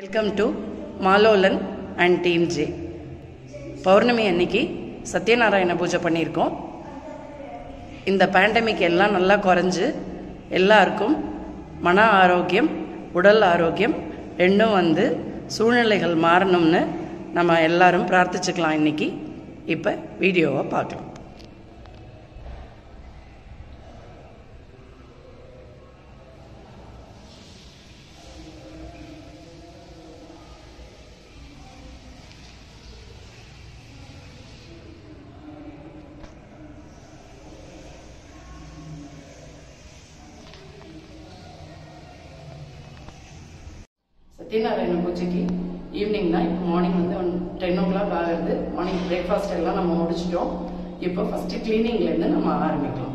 welcome to Malolan and team ஜே பௌர்ணமி அன்னைக்கு சத்யநாராயண பூஜை பண்ணியிருக்கோம் இந்த பேண்டமிக் எல்லாம் நல்லா குறைஞ்சு எல்லாருக்கும் மன ஆரோக்கியம் உடல் ஆரோக்கியம் ரெண்டும் வந்து சூழ்நிலைகள் மாறணும்னு நம்ம எல்லாரும் பிரார்த்திச்சுக்கலாம் இன்னைக்கு இப்போ வீடியோவை பார்க்கலாம் சத்யநாராயண பூஜைக்கு ஈவினிங் தான் இப்போ மார்னிங் வந்து ஒன் டென் ஓ கிளாக் ஆகுது மார்னிங் பிரேக்ஃபாஸ்ட் எல்லாம் நம்ம முடிச்சிட்டோம் இப்போ ஃபஸ்ட்டு க்ளீனிங்லேருந்து நம்ம ஆரம்பிக்கலாம்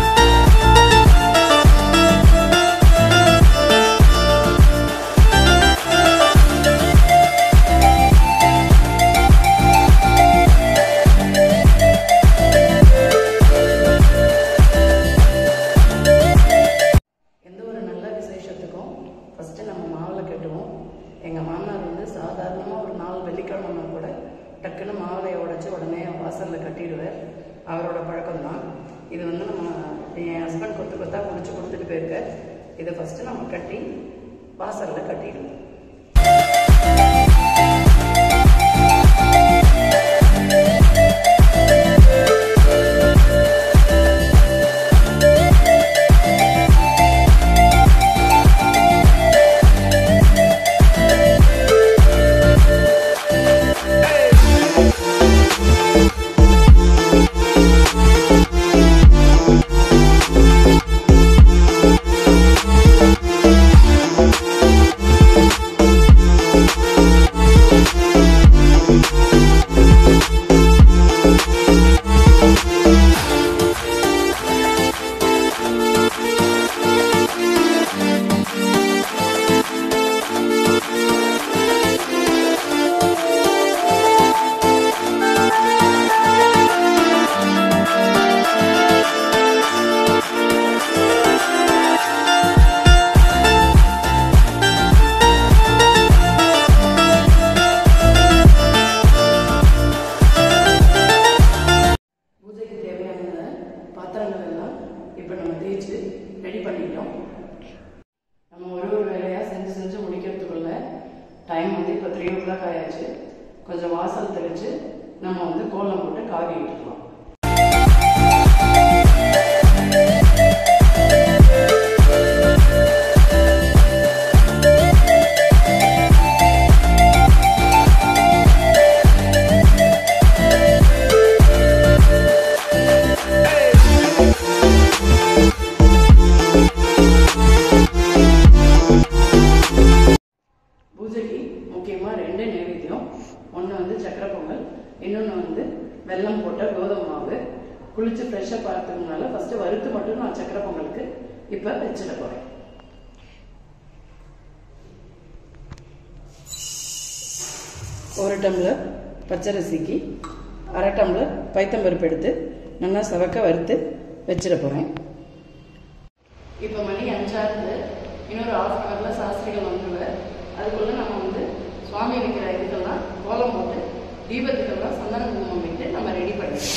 எந்த ஒரு நல்ல விசேஷத்துக்கும் ஃபஸ்ட்டு நம்ம மாவில் கட்டுவோம் எங்கள் மாமனார் வந்து சாதாரணமாக ஒரு நாலு வெள்ளிக்கிழமைனா கூட டக்குன்னு மாவிலையை உடைச்சி உடனே வாசலில் கட்டிடுவார் அவரோட பழக்கம் தான் இது வந்து நம்ம என் ஹஸ்பண்ட் கொத்து கொத்தா முடிச்சு கொடுத்துட்டு போயிருக்கார் இதை ஃபஸ்ட்டு நம்ம கட்டி வாசலில் கட்டிடுவோம் பூஜைக்கு தேவையான பாத்திரங்கள் எல்லாம் இப்போ நம்ம தேய்ச்சி ரெடி பண்ணிட்டோம் நம்ம ஒரு ஒரு வேலையாக செஞ்சு செஞ்சு முடிக்கிறதுக்குள்ள டைம் வந்து இப்போ த்ரீ ஓ கிளாக் ஆயாச்சு கொஞ்சம் வாசல் தெளித்து நம்ம வந்து கோலம் போட்டு காவி விட்டுக்கலாம் பூஜைக்கு முக்கியமாக ரெண்டு நைவேத்தியம் ஒன்று வந்து சக்கரை பொங்கல் இன்னொன்று வந்து வெல்லம் போட்ட கோதுமை மாவு குளிச்சு ஃப்ரெஷ்ஷாக பார்த்துக்கனால ஃபஸ்ட்டு வறுத்து மட்டும் நான் சக்கரை பொங்கலுக்கு இப்போ வச்சிட போகிறேன் ஒரு டம்ளர் பச்சரிசிக்கு அரை டம்ளர் பைத்தம்பருப்பு எடுத்து நல்லா சவக்க வறுத்து வச்சிட போகிறேன் இப்போ மணி அஞ்சாவது இன்னொரு ஆஃப் அன் ஹவரில் சாஸ்திரிகள் வந்துடுவார் அதுக்குள்ளே நம்ம வந்து சுவாமி வைக்கிற இதுக்கெல்லாம் கோலம் போட்டு தீபத்துக்கெல்லாம் சந்தன குங்குமம் விட்டு நம்ம ரெடி பண்ணிடுவோம்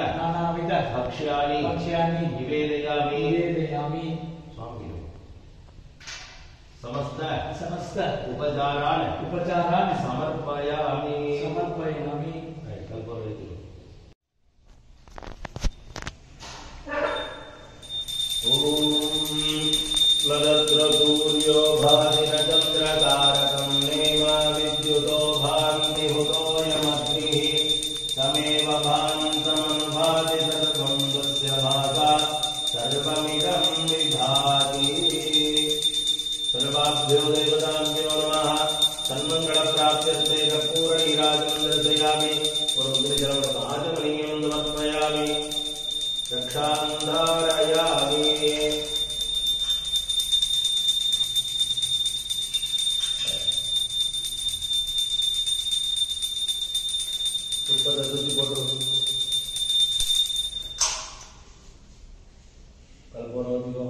नानाविध भक्ष्यानि भक्ष्यानि निवेदयामि निवेदयामि स्वामिनो समस्त समस्त उपचारान् उपचारान् समर्पयामि समर्पयामि कल्पयतु लदत्रसूर्यो भाति न चन्द्रतारकं नेम विद्युतो भान्ति हुतोऽयमग्निः तमेव भान्तमनुभाति सर्वं तस्य भासा सर्वमिदं विभाति सर्वाभ्यो देवताभ्यो नमः सन्मङ्गलप्राप्त्यर्थे कर्पूरणीराजमन्दर्शयामि पुरोगुरुजलमहाजमनीयं समर्पयामि रक्षान्धारयामि புஷ்பத்தை தூக்கி போட்டுரும் கல்பனை ஊற்றிக்கோ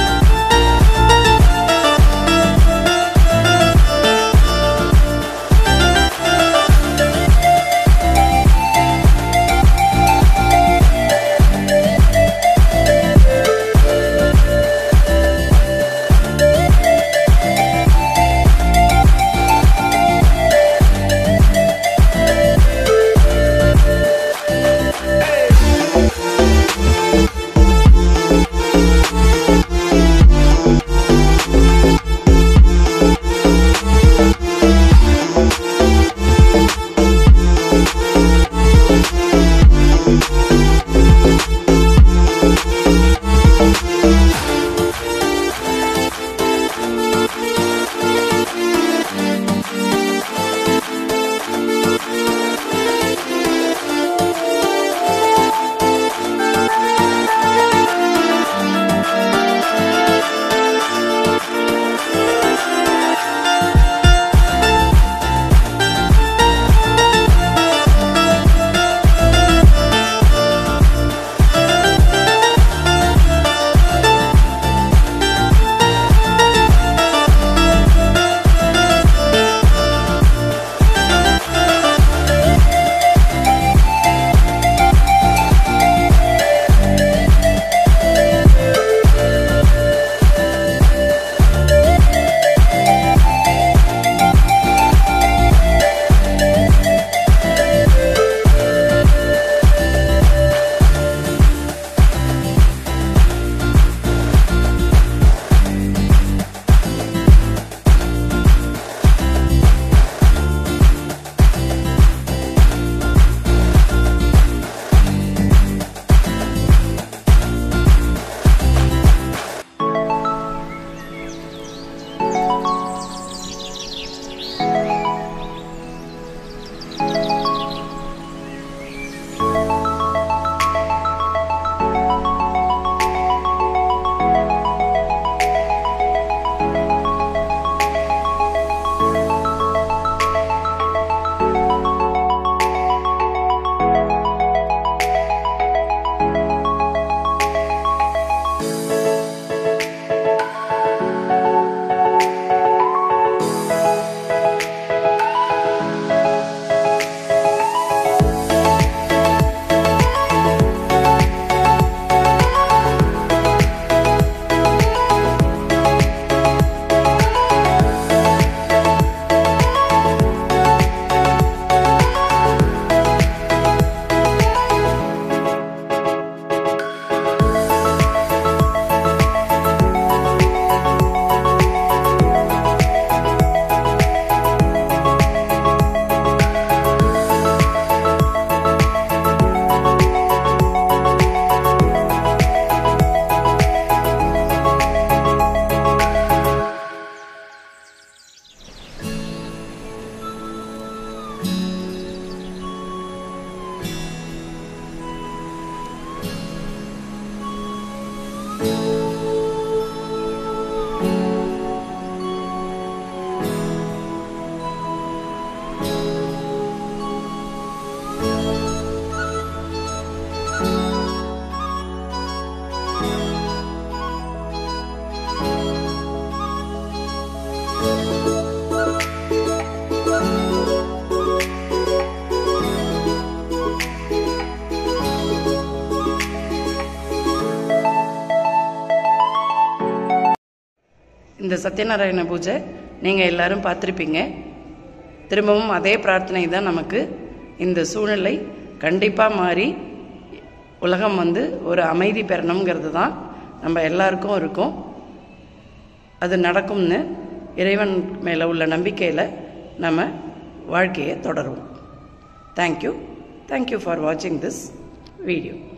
Thank இந்த சத்யநாராயண பூஜை நீங்கள் எல்லாரும் பார்த்துருப்பீங்க திரும்பவும் அதே பிரார்த்தனை தான் நமக்கு இந்த சூழ்நிலை கண்டிப்பாக மாறி உலகம் வந்து ஒரு அமைதி பெறணுங்கிறது தான் நம்ம எல்லாருக்கும் இருக்கும் அது நடக்கும்னு இறைவன் மேலே உள்ள நம்பிக்கையில் நம்ம வாழ்க்கையை தொடருவோம் தேங்க்யூ தேங்க்யூ ஃபார் வாட்சிங் திஸ் வீடியோ